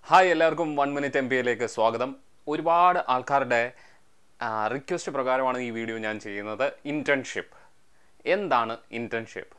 hi എല്ലാവർക്കും one minute M പിയിലേക്ക് സ്വാഗതം ഒരുപാട് ആൾക്കാരുടെ റിക്വസ്റ്റ് പ്രകാരമാണ് ഈ വീഡിയോ ഞാൻ ചെയ്യുന്നത് ഇൻറ്റേൺഷിപ്പ് എന്താണ് ഇൻറ്റേൺഷിപ്പ്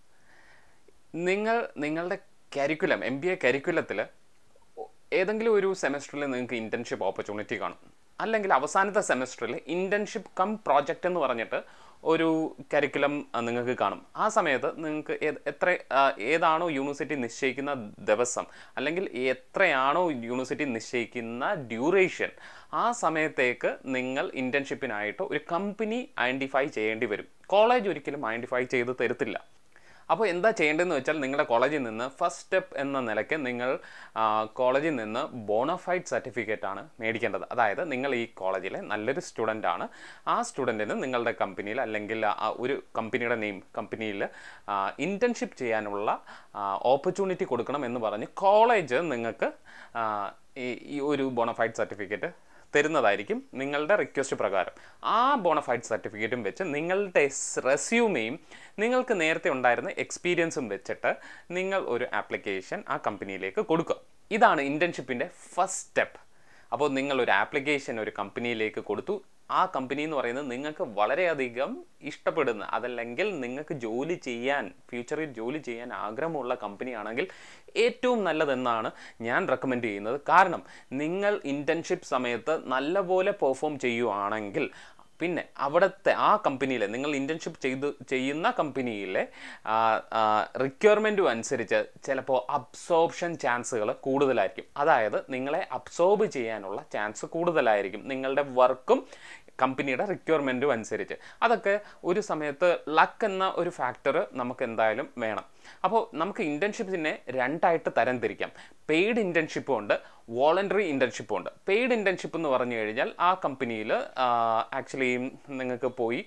നിങ്ങൾ നിങ്ങളുടെ കരിക്കുലം എം ബി എ കരിക്കുലത്തിൽ ഏതെങ്കിലും ഒരു സെമസ്റ്ററിൽ നിങ്ങൾക്ക് ഇൻറ്റേൺഷിപ്പ് ഓപ്പർച്യൂണിറ്റി കാണും അല്ലെങ്കിൽ അവസാനത്തെ സെമസ്റ്ററിൽ ഇൻറ്റേൺഷിപ്പ് കം പ്രോജക്റ്റ് എന്ന് പറഞ്ഞിട്ട് ഒരു കരിക്കുലം നിങ്ങൾക്ക് കാണും ആ സമയത്ത് നിങ്ങൾക്ക് ഏത് എത്ര ആ, ഏതാണോ യൂണിവേഴ്സിറ്റി നിശ്ചയിക്കുന്ന ദിവസം അല്ലെങ്കിൽ എത്രയാണോ യൂണിവേഴ്സിറ്റി നിശ്ചയിക്കുന്ന ഡ്യൂറേഷൻ ആ സമയത്തേക്ക് നിങ്ങൾ ഇൻറ്റേൺഷിപ്പിനായിട്ട് ഒരു കമ്പനി ഐഡൻറ്റിഫൈ ചെയ്യേണ്ടി വരും കോളേജ് ഒരിക്കലും ഐഡൻറ്റിഫൈ ചെയ്ത് തരത്തില്ല അപ്പോൾ എന്താ ചെയ്യേണ്ടതെന്ന് വെച്ചാൽ നിങ്ങളുടെ കോളേജിൽ നിന്ന് ഫസ്റ്റ് സ്റ്റെപ്പ് എന്ന നിലയ്ക്ക് നിങ്ങൾ ആ, കോളേജിൽ നിന്ന് ബോണഫൈഡ് സർട്ടിഫിക്കറ്റ് ആണ് മേടിക്കേണ്ടത് അതായത് നിങ്ങൾ ഈ കോളേജിലെ നല്ലൊരു സ്റ്റുഡൻ്റ് ആണ് ആ സ്റ്റുഡൻറ്റിന് നിങ്ങളുടെ കമ്പനിയിൽ അല്ലെങ്കിൽ ആ ഒരു കമ്പനിയുടെ നെയിം കമ്പനിയിൽ ഇൻറ്റേൺഷിപ്പ് ചെയ്യാനുള്ള ഓപ്പർച്യൂണിറ്റി കൊടുക്കണം എന്ന് പറഞ്ഞ് കോളേജ് നിങ്ങൾക്ക് ആ, ഈ ഈ ഒരു ബോണഫൈഡ് സർട്ടിഫിക്കറ്റ് തരുന്നതായിരിക്കും നിങ്ങളുടെ റിക്വസ്റ്റ് പ്രകാരം ആ ബോണഫൈഡ് സർട്ടിഫിക്കറ്റും വെച്ച് നിങ്ങളുടെ റെസ്യൂമെയും നിങ്ങൾക്ക് നേരത്തെ ഉണ്ടായിരുന്ന എക്സ്പീരിയൻസും വെച്ചിട്ട് നിങ്ങൾ ഒരു ആപ്ലിക്കേഷൻ ആ കമ്പനിയിലേക്ക് കൊടുക്കുക ഇതാണ് ഇൻറ്റേൺഷിപ്പിൻ്റെ ഫസ്റ്റ് സ്റ്റെപ്പ് അപ്പോൾ നിങ്ങൾ ഒരു ആപ്ലിക്കേഷൻ ഒരു കമ്പനിയിലേക്ക് കൊടുത്തു ആ കമ്പനി എന്ന് പറയുന്നത് നിങ്ങൾക്ക് വളരെയധികം ഇഷ്ടപ്പെടുന്ന അതല്ലെങ്കിൽ നിങ്ങൾക്ക് ജോലി ചെയ്യാൻ ഫ്യൂച്ചറിൽ ജോലി ചെയ്യാൻ ആഗ്രഹമുള്ള കമ്പനിയാണെങ്കിൽ ഏറ്റവും നല്ലതെന്നാണ് ഞാൻ റെക്കമെൻഡ് ചെയ്യുന്നത് കാരണം നിങ്ങൾ ഇൻറ്റേൺഷിപ്പ് സമയത്ത് നല്ലപോലെ പെർഫോം ചെയ്യുവാണെങ്കിൽ പിന്നെ അവിടുത്തെ ആ കമ്പനിയിലെ നിങ്ങൾ ഇൻറ്റേൺഷിപ്പ് ചെയ്ത് ചെയ്യുന്ന കമ്പനിയിലെ റിക്വയർമെൻറ്റും അനുസരിച്ച് ചിലപ്പോൾ അബ്സോർപ്ഷൻ ചാൻസുകൾ കൂടുതലായിരിക്കും അതായത് നിങ്ങളെ അബ്സോർബ് ചെയ്യാനുള്ള ചാൻസ് കൂടുതലായിരിക്കും നിങ്ങളുടെ വർക്കും കമ്പനിയുടെ റിക്വയർമെൻറ്റും അനുസരിച്ച് അതൊക്കെ ഒരു സമയത്ത് ലക്ക് എന്ന ഒരു ഫാക്ടർ നമുക്ക് എന്തായാലും വേണം അപ്പോൾ നമുക്ക് ഇൻറ്റേൺഷിപ്പിനെ രണ്ടായിട്ട് തരം തിരിക്കാം പെയ്ഡ് ഇൻറ്റേൺഷിപ്പും ഉണ്ട് വോളണ്ടറി ഇൻറ്റേൺഷിപ്പും ഉണ്ട് പെയ്ഡ് ഇൻറ്റേൺഷിപ്പ് എന്ന് പറഞ്ഞു കഴിഞ്ഞാൽ ആ കമ്പനിയിൽ ആക്ച്വലി നിങ്ങൾക്ക് പോയി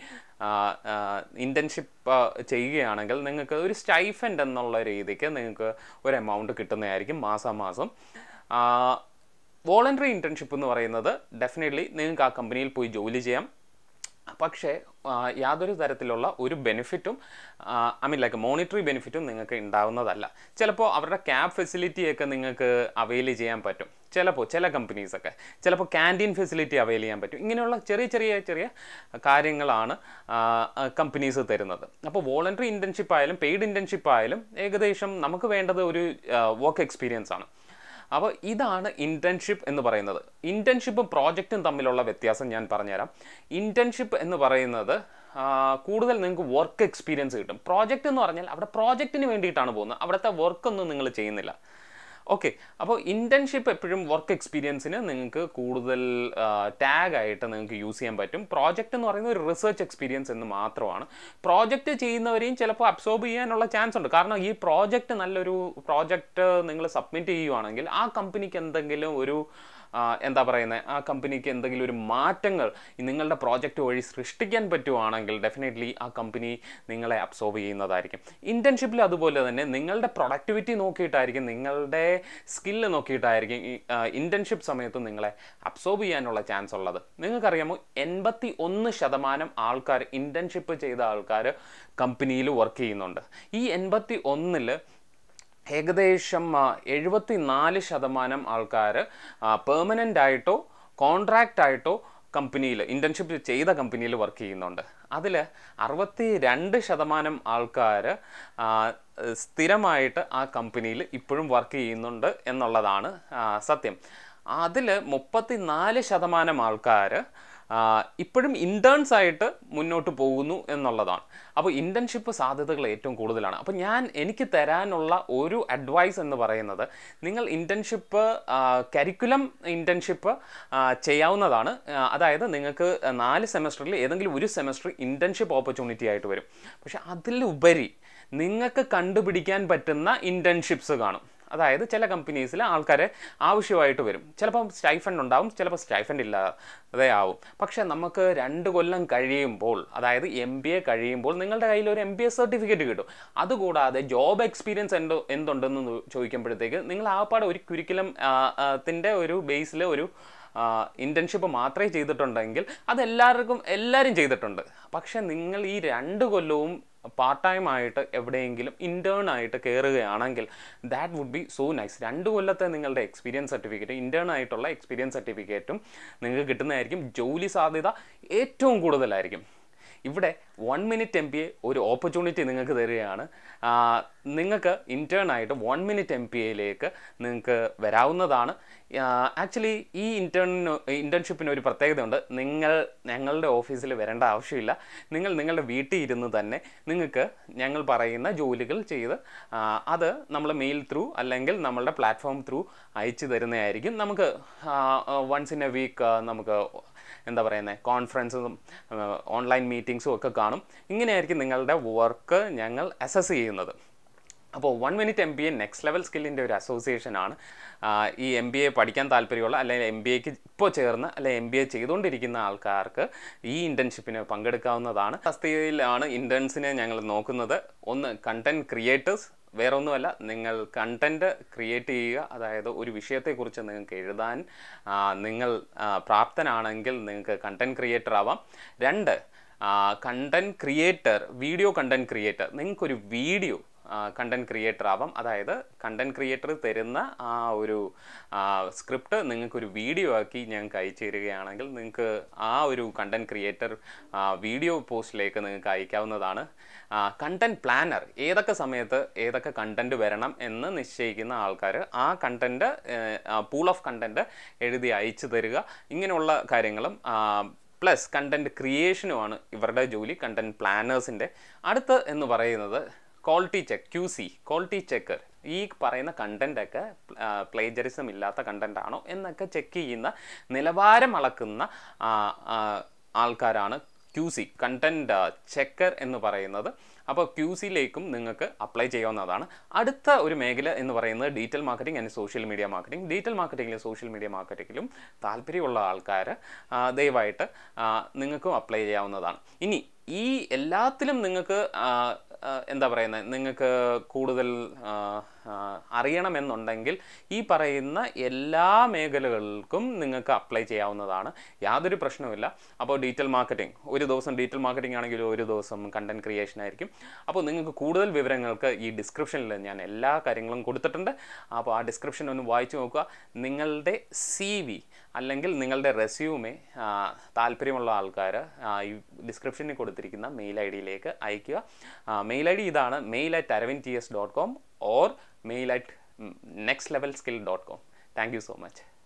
ഇൻറ്റേൺഷിപ്പ് ചെയ്യുകയാണെങ്കിൽ നിങ്ങൾക്ക് ഒരു സ്റ്റൈഫൻഡ് എന്നുള്ള രീതിക്ക് നിങ്ങൾക്ക് ഒരു എമൗണ്ട് കിട്ടുന്നതായിരിക്കും മാസാമാസം ആ, വോളണ്ടറി ഇൻറ്റേൺഷിപ്പ് എന്ന് പറയുന്നത് ഡെഫിനറ്റ്ലി നിങ്ങൾക്ക് ആ കമ്പനിയിൽ പോയി ജോലി ചെയ്യാം പക്ഷേ ആ, യാതൊരു തരത്തിലുള്ള ഒരു ബെനിഫിറ്റും ഐ മീൻ ലൈക്ക് മോണിറ്ററി ബെനിഫിറ്റും നിങ്ങൾക്ക് ഉണ്ടാവുന്നതല്ല ചിലപ്പോൾ അവരുടെ ക്യാബ് ഫെസിലിറ്റിയൊക്കെ നിങ്ങൾക്ക് അവൈൽ ചെയ്യാൻ പറ്റും ചിലപ്പോൾ ചില കമ്പനീസൊക്കെ ചിലപ്പോൾ ക്യാൻറ്റീൻ ഫെസിലിറ്റി അവൈൽ ചെയ്യാൻ പറ്റും ഇങ്ങനെയുള്ള ചെറിയ ചെറിയ ചെറിയ കാര്യങ്ങളാണ് കമ്പനീസ് തരുന്നത് അപ്പോൾ വോളണ്ടറി ഇൻറ്റേൺഷിപ്പ് ആയാലും പെയ്ഡ് ഇൻറ്റേൺഷിപ്പ് ആയാലും ഏകദേശം നമുക്ക് വേണ്ടത് ഒരു വർക്ക് എക്സ്പീരിയൻസ് ആണ് അപ്പോൾ ഇതാണ് ഇൻറ്റേൺഷിപ്പ് എന്ന് പറയുന്നത് ഇൻറ്റേൺഷിപ്പും പ്രോജക്റ്റും തമ്മിലുള്ള വ്യത്യാസം ഞാൻ പറഞ്ഞുതരാം ഇൻറ്റേൺഷിപ്പ് എന്ന് പറയുന്നത് ആ, കൂടുതൽ നിങ്ങൾക്ക് വർക്ക് എക്സ്പീരിയൻസ് കിട്ടും പ്രോജക്റ്റ് എന്ന് പറഞ്ഞാൽ അവിടെ പ്രോജക്റ്റിന് വേണ്ടിയിട്ടാണ് പോകുന്നത് അവിടുത്തെ വർക്കൊന്നും നിങ്ങൾ ചെയ്യുന്നില്ല ഓക്കെ അപ്പോൾ ഇൻറ്റേൺഷിപ്പ് എപ്പോഴും വർക്ക് എക്സ്പീരിയൻസിന് നിങ്ങൾക്ക് കൂടുതൽ ടാഗ് ആയിട്ട് നിങ്ങൾക്ക് യൂസ് ചെയ്യാൻ പറ്റും പ്രോജക്റ്റ് എന്ന് പറയുന്നത് ഒരു റിസർച്ച് എക്സ്പീരിയൻസ് എന്ന് മാത്രമാണ് പ്രോജക്റ്റ് ചെയ്യുന്നവരെയും ചിലപ്പോൾ അബ്സോർബ് ചെയ്യാനുള്ള ചാൻസ് ഉണ്ട് കാരണം ഈ പ്രോജക്റ്റ് നല്ലൊരു പ്രോജക്റ്റ് നിങ്ങൾ സബ്മിറ്റ് ചെയ്യുവാണെങ്കിൽ ആ കമ്പനിക്ക് എന്തെങ്കിലും ഒരു ആ, എന്താ പറയുന്നത് ആ കമ്പനിക്ക് എന്തെങ്കിലും ഒരു മാറ്റങ്ങൾ ഈ നിങ്ങളുടെ പ്രോജക്റ്റ് വഴി സൃഷ്ടിക്കാൻ പറ്റുവാണെങ്കിൽ ഡെഫിനറ്റ്ലി ആ കമ്പനി നിങ്ങളെ അബ്സോർവ് ചെയ്യുന്നതായിരിക്കും ഇൻറ്റേൺഷിപ്പിൽ അതുപോലെ തന്നെ നിങ്ങളുടെ പ്രൊഡക്ടിവിറ്റി നോക്കിയിട്ടായിരിക്കും നിങ്ങളുടെ സ്കില്ല് നോക്കിയിട്ടായിരിക്കും ഈ ഇൻറ്റേൺഷിപ്പ് സമയത്ത് നിങ്ങളെ അബ്സോർബ് ചെയ്യാനുള്ള ചാൻസ് ഉള്ളത് നിങ്ങൾക്കറിയാമോ എൺപത്തി ഒന്ന് ശതമാനം ആൾക്കാർ ഇൻറ്റേൺഷിപ്പ് ചെയ്ത ആൾക്കാർ കമ്പനിയിൽ വർക്ക് ചെയ്യുന്നുണ്ട് ഈ എൺപത്തി ഒന്നിൽ ഏകദേശം എഴുപത്തി നാല് ശതമാനം ആൾക്കാർ പെർമനൻ്റ് ആയിട്ടോ കോൺട്രാക്റ്റ് ആയിട്ടോ കമ്പനിയിൽ ഇൻറ്റേൺഷിപ്പ് ചെയ്ത കമ്പനിയിൽ വർക്ക് ചെയ്യുന്നുണ്ട് അതിൽ അറുപത്തി രണ്ട് ശതമാനം ആൾക്കാർ സ്ഥിരമായിട്ട് ആ കമ്പനിയിൽ ഇപ്പോഴും വർക്ക് ചെയ്യുന്നുണ്ട് എന്നുള്ളതാണ് ആ, സത്യം അതിൽ മുപ്പത്തി നാല് ശതമാനം ആൾക്കാർ ഇപ്പോഴും ഇൻറ്റേൺസ് ആയിട്ട് മുന്നോട്ട് പോകുന്നു എന്നുള്ളതാണ് അപ്പോൾ ഇൻറ്റേൺഷിപ്പ് സാധ്യതകൾ ഏറ്റവും കൂടുതലാണ് അപ്പോൾ ഞാൻ എനിക്ക് തരാനുള്ള ഒരു അഡ്വൈസ് എന്ന് പറയുന്നത് നിങ്ങൾ ഇൻറ്റേൺഷിപ്പ് കരിക്കുലം ഇൻറ്റേൺഷിപ്പ് ചെയ്യാവുന്നതാണ് ആ, അതായത് നിങ്ങൾക്ക് നാല് സെമസ്റ്ററിൽ ഏതെങ്കിലും ഒരു സെമസ്റ്റർ ഇൻറ്റേൺഷിപ്പ് ഓപ്പർച്യൂണിറ്റി ആയിട്ട് വരും പക്ഷെ അതിലുപരി നിങ്ങൾക്ക് കണ്ടുപിടിക്കാൻ പറ്റുന്ന ഇൻറ്റേൺഷിപ്സ് കാണും അതായത് ചില കമ്പനീസിൽ ആൾക്കാരെ ആവശ്യമായിട്ട് വരും ചിലപ്പം സ്റ്റൈഫണ്ട് ഉണ്ടാവും ചിലപ്പോൾ സ്റ്റൈഫണ്ട് ഇല്ലാതെ ആവും പക്ഷേ നമുക്ക് രണ്ട് കൊല്ലം കഴിയുമ്പോൾ അതായത് എം ബി എ കഴിയുമ്പോൾ നിങ്ങളുടെ കയ്യിൽ ഒരു എം ബി എ സർട്ടിഫിക്കറ്റ് കിട്ടും അതുകൂടാതെ ജോബ് എക്സ്പീരിയൻസ് എന്തോ എന്തുണ്ടെന്ന് നോ- ചോദിക്കുമ്പോഴത്തേക്ക് നിങ്ങൾ ആപ്പാടെ ഒരു കുരിക്കുലം ത്തിൻ്റെ ഒരു ബേസിൽ ഒരു ഇൻറ്റേൺഷിപ്പ് മാത്രമേ ചെയ്തിട്ടുണ്ടെങ്കിൽ അതെല്ലാവർക്കും എല്ലാവരും ചെയ്തിട്ടുണ്ട് പക്ഷെ നിങ്ങൾ ഈ രണ്ട് കൊല്ലവും പാർട്ട് ടൈം ആയിട്ട് എവിടെയെങ്കിലും ഇൻറ്റേൺ ആയിട്ട് കയറുകയാണെങ്കിൽ that would be so nice രണ്ട് കൊല്ലത്തെ നിങ്ങളുടെ എക്സ്പീരിയൻസ് സർട്ടിഫിക്കറ്റ് ഇൻറ്റേൺ ആയിട്ടുള്ള എക്സ്പീരിയൻസ് സർട്ടിഫിക്കറ്റും നിങ്ങൾക്ക് കിട്ടുന്നതായിരിക്കും ജോലി സാധ്യത ഏറ്റവും കൂടുതലായിരിക്കും ഇവിടെ one minute M P A ഒരു ഓപ്പർച്യൂണിറ്റി നിങ്ങൾക്ക് തരികയാണ് ആ, നിങ്ങൾക്ക് ഇൻറ്റേൺ ആയിട്ട് വൺ മിനിറ്റ് എം പി എയിലേക്ക് നിങ്ങൾക്ക് വരാവുന്നതാണ് ആക്ച്വലി ഈ ഇൻറ്റേണിന് ഇൻറ്റേൺഷിപ്പിന് ഒരു പ്രത്യേകതയുണ്ട് നിങ്ങൾ ഞങ്ങളുടെ ഓഫീസിൽ വരേണ്ട ആവശ്യമില്ല നിങ്ങൾ നിങ്ങളുടെ വീട്ടിൽ ഇരുന്ന് തന്നെ നിങ്ങൾക്ക് ഞങ്ങൾ പറയുന്ന ജോലികൾ ചെയ്ത് ആ, അത് നമ്മൾ മെയിൽ ത്രൂ അല്ലെങ്കിൽ നമ്മളുടെ പ്ലാറ്റ്ഫോം ത്രൂ അയച്ചു തരുന്നതായിരിക്കും നമുക്ക് വൺസ് ഇൻ എ വീക്ക് നമുക്ക് എന്താ പറയുന്നത് കോൺഫറൻസും ഓൺലൈൻ മീറ്റിങ്സും ഒക്കെ കാണും ഇങ്ങനെയായിരിക്കും നിങ്ങളുടെ വർക്ക് ഞങ്ങൾ അസസ് ചെയ്യുന്നത് അപ്പോൾ one minute M B A next level സ്കില്ലിൻ്റെ ഒരു അസോസിയേഷനാണ് ഈ എം ബി എ പഠിക്കാൻ താല്പര്യമുള്ള അല്ലെങ്കിൽ എം ബി എക്ക് ഇപ്പോൾ ചേർന്ന് അല്ലെങ്കിൽ എം ബി എ ചെയ്തുകൊണ്ടിരിക്കുന്ന ആൾക്കാർക്ക് ഈ ഇൻറ്റേൺഷിപ്പിന് പങ്കെടുക്കാവുന്നതാണ് തസ്തികയിലാണ് ഇൻറ്റേൺസിനെ ഞങ്ങൾ നോക്കുന്നത് ഒന്ന് കണ്ടൻറ് ക്രിയേറ്റേഴ്സ് വേറെ ഒന്നുമല്ല നിങ്ങൾ കണ്ടൻറ്റ് ക്രിയേറ്റ് ചെയ്യുക അതായത് ഒരു വിഷയത്തെക്കുറിച്ച് നിങ്ങൾക്ക് എഴുതാൻ ആ, നിങ്ങൾ ആ, പ്രാപ്തനാണെങ്കിൽ നിങ്ങൾക്ക് കണ്ടൻറ് ക്രിയേറ്റർ ആവാം രണ്ട് content creator video content creator നിങ്ങൾക്കൊരു വീഡിയോ കണ്ടൻറ് ക്രിയേറ്റർ ആവാം അതായത് കണ്ടൻറ് ക്രിയേറ്റർ തരുന്ന ആ ഒരു സ്ക്രിപ്റ്റ് നിങ്ങൾക്കൊരു വീഡിയോ ആക്കി ഞങ്ങൾക്ക് അയച്ചു തരികയാണെങ്കിൽ നിങ്ങൾക്ക് ആ ഒരു കണ്ടൻറ് ക്രിയേറ്റർ വീഡിയോ പോസ്റ്റിലേക്ക് നിങ്ങൾക്ക് അയക്കാവുന്നതാണ് കണ്ടൻറ് പ്ലാനർ ഏതൊക്കെ സമയത്ത് ഏതൊക്കെ കണ്ടൻറ് വരണം എന്ന് നിശ്ചയിക്കുന്ന ആൾക്കാർ ആ കണ്ടൻറ് പൂൾ ഓഫ് കണ്ടൻറ് എഴുതി അയച്ചു തരിക ഇങ്ങനെയുള്ള കാര്യങ്ങളും പ്ലസ് കണ്ടൻറ് ക്രിയേഷനുമാണ് ഇവരുടെ ജോലി കണ്ടൻറ് പ്ലാനേഴ്സിൻ്റെ അടുത്ത് എന്ന് പറയുന്നത് quality check Q C quality checker ഈ പറയുന്ന കണ്ടൻ്റൊക്കെ പ്ലേജറിസം ഇല്ലാത്ത കണ്ടൻ്റ് ആണോ എന്നൊക്കെ ചെക്ക് ചെയ്യുന്ന നിലവാരം അളക്കുന്ന ആ, ആ, ആൾക്കാരാണ് ക്യു സി കണ്ടൻറ് ചെക്കർ എന്ന് പറയുന്നത് അപ്പോൾ ക്യു സിയിലേക്കും നിങ്ങൾക്ക് അപ്ലൈ ചെയ്യാവുന്നതാണ് അടുത്ത ഒരു മേഖല എന്ന് പറയുന്നത് digital marketing and social media marketing digital മാർക്കറ്റിംഗിലും സോഷ്യൽ മീഡിയ മാർക്കറ്റിംഗിലും താല്പര്യമുള്ള ആൾക്കാർ ദയവായിട്ട് ആ, നിങ്ങൾക്കും അപ്ലൈ ചെയ്യാവുന്നതാണ് ഇനി ഈ എല്ലാത്തിലും നിങ്ങൾക്ക് ആ, ആ, എന്താ പറയുന്നത് നിങ്ങൾക്ക് കൂടുതൽ ആ, ആ, അറിയണമെന്നുണ്ടെങ്കിൽ ഈ പറയുന്ന എല്ലാ മേഖലകൾക്കും നിങ്ങൾക്ക് അപ്ലൈ ചെയ്യാവുന്നതാണ് യാതൊരു പ്രശ്നവുമില്ല അപ്പോൾ ഡിജിറ്റൽ മാർക്കറ്റിംഗ് ഒരു ദിവസം ഡിജിറ്റൽ മാർക്കറ്റിംഗ് ആണെങ്കിൽ ഒരു ദിവസം കണ്ടന്റ് ക്രിയേഷൻ ആയിരിക്കും അപ്പോൾ നിങ്ങൾക്ക് കൂടുതൽ വിവരങ്ങൾക്ക് ഈ ഡിസ്ക്രിപ്ഷനിൽ ഞാൻ എല്ലാ കാര്യങ്ങളും കൊടുത്തിട്ടുണ്ട് അപ്പോൾ ആ ഡിസ്ക്രിപ്ഷൻ ഒന്ന് വായിച്ചു നോക്കുക നിങ്ങളുടെ സി വി അല്ലെങ്കിൽ നിങ്ങളുടെ റെസ്യൂമെ താല്പര്യമുള്ള ആൾക്കാർ ഈ ഡിസ്ക്രിപ്ഷനിൽ കൊടുത്തിരിക്കുന്ന മെയിൽ ഐ ഡിയിലേക്ക് അയയ്ക്കുക മെയിൽ ഐ ഡി ഇതാണ് mail at Aravind T S dot com or mail at next level skill dot com thank you so much